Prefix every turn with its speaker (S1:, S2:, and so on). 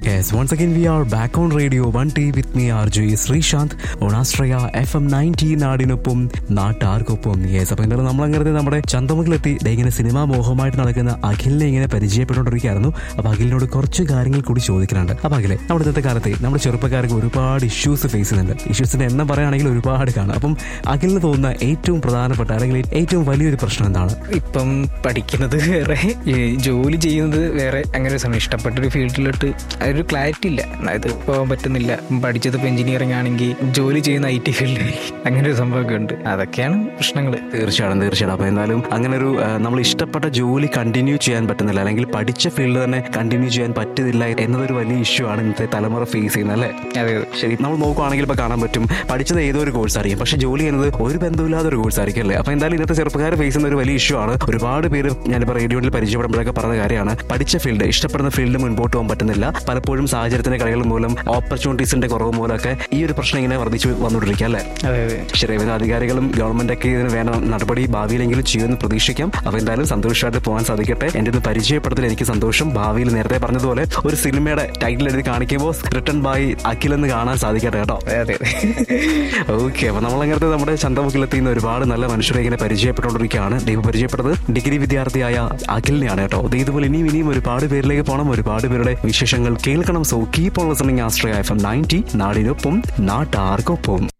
S1: Yes, once again we are back on Radio 1T with me RJ Sreesanth on Astraya FM 90 നാടിനൊപ്പം നാട്ടാർക്കൊപ്പം yes അപ്പോൾ എന്തായാലും നമ്മൾ അങ്ങനെ നമ്മുടെ ചന്തമുഖിലെത്തി ദേ ഇങ്ങനെ സിനിമാ മോഹമായിട്ട് നടക്കുന്ന അഖിലിനെ ഇങ്ങനെ പരിചയപ്പെട്ടുകൊണ്ടിരിക്കുകയായിരുന്നു അപ്പോൾ അഖിലിനോട് കുറച്ച് കാര്യങ്ങൾ കൂടി ചോദിക്കാനുണ്ട് അപ്പോൾ അഖിലെ നമ്മുടെ ഇന്നത്തെ കാലത്ത് നമ്മുടെ ചെറുപ്പക്കാർക്ക് ഒരുപാട് ഇഷ്യൂസ് ഫേസ് ചെയ്യുന്നുണ്ട് ഇഷ്യൂസിന്റെ എണ്ണം പറയുകയാണെങ്കിൽ ഒരുപാട് കാണും അപ്പം അഖിലിന് തോന്നുന്ന ഏറ്റവും പ്രധാനപ്പെട്ട അല്ലെങ്കിൽ ഏറ്റവും വലിയൊരു പ്രശ്നം എന്താണ്
S2: ഇപ്പം പഠിക്കുന്നത് വേറെ ഈ ജോലി ചെയ്യുന്നത് വേറെ അങ്ങനെ ഒരു സമയം ഇഷ്ടപ്പെട്ടൊരു ഫീൽഡിലോട്ട് അതൊരു ക്ലാരിറ്റി ഇല്ല അതായത് പോകാൻ പറ്റുന്നില്ല പഠിച്ചത് ഇപ്പം എഞ്ചിനീയറിംഗ് ആണെങ്കിൽ ജോലി ചെയ്യുന്ന ഐ ടി ഫീൽഡ് അങ്ങനെ ഒരു സംഭവമൊക്കെ ഉണ്ട് അതൊക്കെയാണ് പ്രശ്നങ്ങൾ
S1: തീർച്ചയായിട്ടും തീർച്ചയായിട്ടും അപ്പോൾ എന്തായാലും അങ്ങനെ ഒരു ആ, നമ്മൾ ഇഷ്ടപ്പെട്ട ജോലി കണ്ടിന്യൂ ചെയ്യാൻ പറ്റുന്നില്ല അല്ലെങ്കിൽ പഠിച്ച ഫീൽഡ് തന്നെ കണ്ടിന്യൂ ചെയ്യാൻ പറ്റുന്നില്ല എന്നതൊരു വലിയ ഇഷ്യൂ ആണ് ഇന്നത്തെ തലമുറ ഫേസ് ചെയ്യുന്നത് അല്ലേ
S2: അതെ
S1: ശരി നമ്മൾ നോക്കുവാണെങ്കിൽ ഇപ്പോൾ കാണാൻ പറ്റും പഠിച്ചത് ഏതോ ഒരു കോഴ്സ് ആയിരിക്കും പക്ഷേ ജോലി ചെയ്യുന്നത് ഒരു ബന്ധമില്ലാത്ത ഒരു കോഴ്സ് ആയിരിക്കും അല്ലേ അപ്പോൾ എന്തായാലും ഇന്നത്തെ ചെറുപ്പക്കാർ ഫേസ് ചെയ്യുന്ന ഒരു വലിയ ഇഷ്യൂ ആണ് ഒരുപാട് പേര് ഞാനിപ്പോൾ റേഡിയോയിൽ പരിചയപ്പെടുമ്പോഴൊക്കെ പറഞ്ഞ കാര്യമാണ് പഠിച്ച ഫീൽഡ് ഇഷ്ടപ്പെടുന്ന ഫീൽഡ് മുൻപോട്ട് പോകാൻ പറ്റുന്നില്ല പലപ്പോഴും സാഹചര്യത്തിന്റെ കളികൾ മൂലം ഓപ്പർച്യൂണിറ്റീസിന്റെ കുറവ് മൂലമൊക്കെ ഈ ഒരു പ്രശ്നം ഇങ്ങനെ വർദ്ധിച്ചു വന്നുകൊണ്ടിരിക്കുക അല്ലേ
S2: അതെ അതെ
S1: ശരി ഇതിന് അധികാരികളും ഗവൺമെന്റ് ഒക്കെ ഇതിന് വേണ്ട നടപടി ഭാവിയിലെങ്കിലും ചെയ്യുമെന്ന് പ്രതീക്ഷിക്കാം അപ്പൊ എന്തായാലും സന്തോഷമായിട്ട് പോകാൻ സാധിക്കട്ടെ എന്റെ ഇത് പരിചയപ്പെടുത്തൽ എനിക്ക് സന്തോഷം ഭാവിയിൽ നേരത്തെ പറഞ്ഞതുപോലെ ഒരു സിനിമയുടെ ടൈറ്റിൽ എഴുതി കാണിക്കുമ്പോൾ റിട്ടേൺ ബൈ അഖിൽ എന്ന് കാണാൻ സാധിക്കട്ടെ കേട്ടോ
S2: അതെ അതെ
S1: ഓക്കെ അപ്പൊ നമ്മൾ അങ്ങനത്തെ നമ്മുടെ ചന്തമുഖിലെത്തി നിന്ന് ഒരുപാട് നല്ല മനുഷ്യരെ ഇങ്ങനെ പരിചയപ്പെട്ടുകൊണ്ടിരിക്കുകയാണ് ദൈവം പരിചയപ്പെട്ടത് ഡിഗ്രി വിദ്യാർത്ഥിയായ അഖിലിനെയാണ് കേട്ടോ ദേ ഇതുപോലെ ഇനിയും ഇനിയും ഒരുപാട് പേരിലേക്ക് പോകണം ഒരുപാട് പേരുടെ വിശേഷങ്ങൾ കേൾക്കണം സോ കീപ് ഓൺ ലിസണിങ് ആസ്ട്രയ എഫ് എം നയൻറ്റി നാടിനൊപ്പം നാട്ടാർക്കൊപ്പം